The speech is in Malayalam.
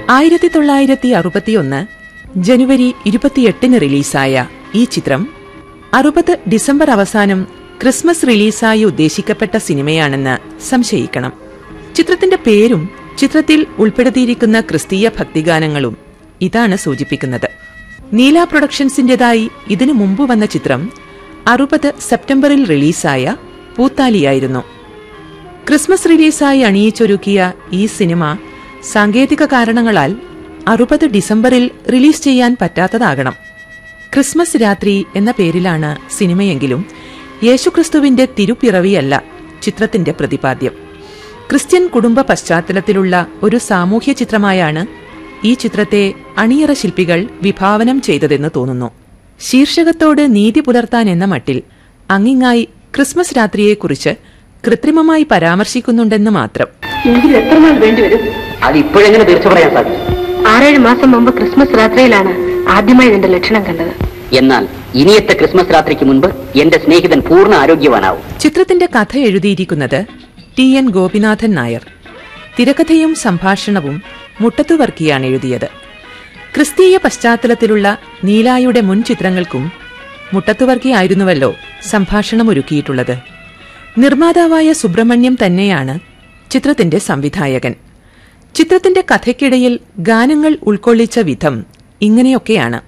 ആയിരത്തി തൊള്ളായിരത്തി അറുപത്തിയൊന്ന് ജനുവരി ഇരുപത്തിയെട്ടിന് റിലീസായ ഈ ചിത്രം അറുപത് ഡിസംബർ അവസാനം ക്രിസ്മസ് റിലീസായി ഉദ്ദേശിക്കപ്പെട്ട സിനിമയാണെന്ന് സംശയിക്കണം ചിത്രത്തിന്റെ പേരും ചിത്രത്തിൽ ഉൾപ്പെടുത്തിയിരിക്കുന്ന ക്രിസ്തീയ ഭക്തിഗാനങ്ങളും ഇതാണ് സൂചിപ്പിക്കുന്നത് നീല പ്രൊഡക്ഷൻസിന്റേതായി ഇതിനു മുമ്പ് വന്ന ചിത്രം അറുപത് സെപ്റ്റംബറിൽ റിലീസായ പൂത്താലിയായിരുന്നു ക്രിസ്മസ് റിലീസായി അണിയിച്ചൊരുക്കിയ ഈ സിനിമ സാങ്കേതിക കാരണങ്ങളാൽ അറുപത് ഡിസംബറിൽ റിലീസ് ചെയ്യാൻ പറ്റാത്തതാകണം ക്രിസ്മസ് രാത്രി എന്ന പേരിലാണ് സിനിമയെങ്കിലും യേശുക്രിസ്തുവിന്റെ തിരുപ്പിറവിയല്ല ചിത്രത്തിന്റെ പ്രതിപാദ്യം ക്രിസ്ത്യൻ കുടുംബ പശ്ചാത്തലത്തിലുള്ള ഒരു സാമൂഹ്യ ചിത്രമായാണ് ഈ ചിത്രത്തെ അണിയറ ശില്പികൾ വിഭാവനം ചെയ്തതെന്ന് തോന്നുന്നു ശീർഷകത്തോട് നീതി പുലർത്താൻ എന്ന മട്ടിൽ അങ്ങിങ്ങായി ക്രിസ്മസ് രാത്രിയെക്കുറിച്ച് കൃത്രിമമായി പരാമർശിക്കുന്നുണ്ടെന്ന് മാത്രം എങ്കിൽ എത്ര നാൾ വേണ്ടിവരും അത് ഇപ്പോഴെങ്ങനെ തീർച്ച പറയാൻ സാധിക്കും ആറേഴ് മാസം മുമ്പ് ക്രിസ്മസ് രാത്രിയിലാണ് ആദ്യമായി ഇതിന്റെ ലക്ഷണം കണ്ടത് എന്നാൽ ഇനിയത്തെ ക്രിസ്മസ് രാത്രിക്ക് മുൻപ് എന്റെ സ്നേഹിതൻ പൂർണ്ണ ആരോഗ്യവാനാവും ചിത്രത്തിന്റെ കഥ എഴുതിയിരിക്കുന്നത് ടി എൻ ഗോപിനാഥൻ നായർ തിരക്കഥയും സംഭാഷണവും മുട്ടത്തുവർക്കിയാണ് എഴുതിയത് ക്രിസ്തീയ പശ്ചാത്തലത്തിലുള്ള നീലായുടെ മുൻ ചിത്രങ്ങൾക്കും മുട്ടത്തുവർക്കി ആയിരുന്നുവല്ലോ സംഭാഷണമൊരുക്കിയിട്ടുള്ളത് നിർമ്മാതാവായ സുബ്രഹ്മണ്യം തന്നെയാണ് ചിത്രത്തിന്റെ സംവിധായകൻ ചിത്രത്തിന്റെ കഥയ്ക്കിടയിൽ ഗാനങ്ങൾ ഉൾക്കൊള്ളിച്ച വിധം ഇങ്ങനെയൊക്കെയാണ്